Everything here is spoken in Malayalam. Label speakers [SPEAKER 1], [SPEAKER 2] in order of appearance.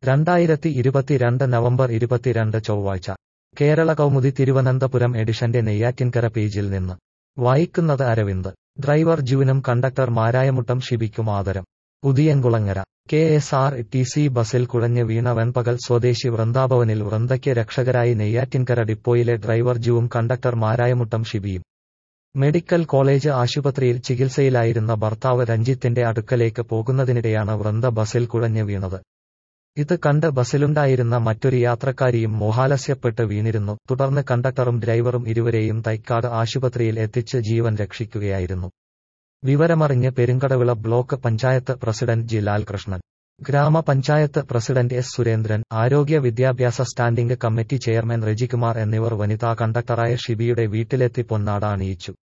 [SPEAKER 1] രണ്ടായിരത്തി ഇരുപത്തിരണ്ട് നവംബർ ഇരുപത്തിരണ്ട് ചൊവ്വാഴ്ച കേരള കൗമുദി തിരുവനന്തപുരം എഡിഷന്റെ നെയ്യാറ്റിൻകര പേജിൽ നിന്ന് വായിക്കുന്നത് അരവിന്ദ് ഡ്രൈവർ ജുവിനും കണ്ടക്ടർ മാരായമുട്ടം ഷിബിക്കും ആദരം Udiyankulangara K S R T C ബസിൽ കുഴഞ്ഞ് വീണ വെൺപകൽ സ്വദേശി വൃന്ദാഭവനിൽ വൃന്ദയ്ക്ക് രക്ഷകരായി നെയ്യാറ്റിൻകര ഡിപ്പോയിലെ ഡ്രൈവർ ജുവും കണ്ടക്ടർ മാരായമുട്ടം ഷിബിയും മെഡിക്കൽ കോളേജ് ആശുപത്രിയിൽ ചികിത്സയിലായിരുന്ന ഭർത്താവ് രഞ്ജിത്തിന്റെ അടുക്കലേക്ക് പോകുന്നതിനിടെയാണ് വൃന്ദ ബസിൽ കുഴഞ്ഞ് വീണത് ഇത് കണ്ട് ബസിലുണ്ടായിരുന്ന മറ്റൊരു യാത്രക്കാരിയും മോഹാലസ്യപ്പെട്ട് വീണിരുന്നു തുടർന്ന് കണ്ടക്ടറും ഡ്രൈവറും ഇരുവരെയും തൈക്കാട് ആശുപത്രിയിൽ എത്തിച്ച് ജീവൻ രക്ഷിക്കുകയായിരുന്നു വിവരമറിഞ്ഞ് Perunkadavila block panchayat president G Lalkrishnan ഗ്രാമപഞ്ചായത്ത് പ്രസിഡന്റ് എസ് സുരേന്ദ്രൻ ആരോഗ്യ വിദ്യാഭ്യാസ സ്റ്റാൻഡിംഗ് കമ്മിറ്റി ചെയർമാൻ റെജികുമാർ എന്നിവർ വനിതാ കണ്ടക്ടറായ ഷിബിയുടെ വീട്ടിലെത്തി പൊന്നാട അണിയിച്ചു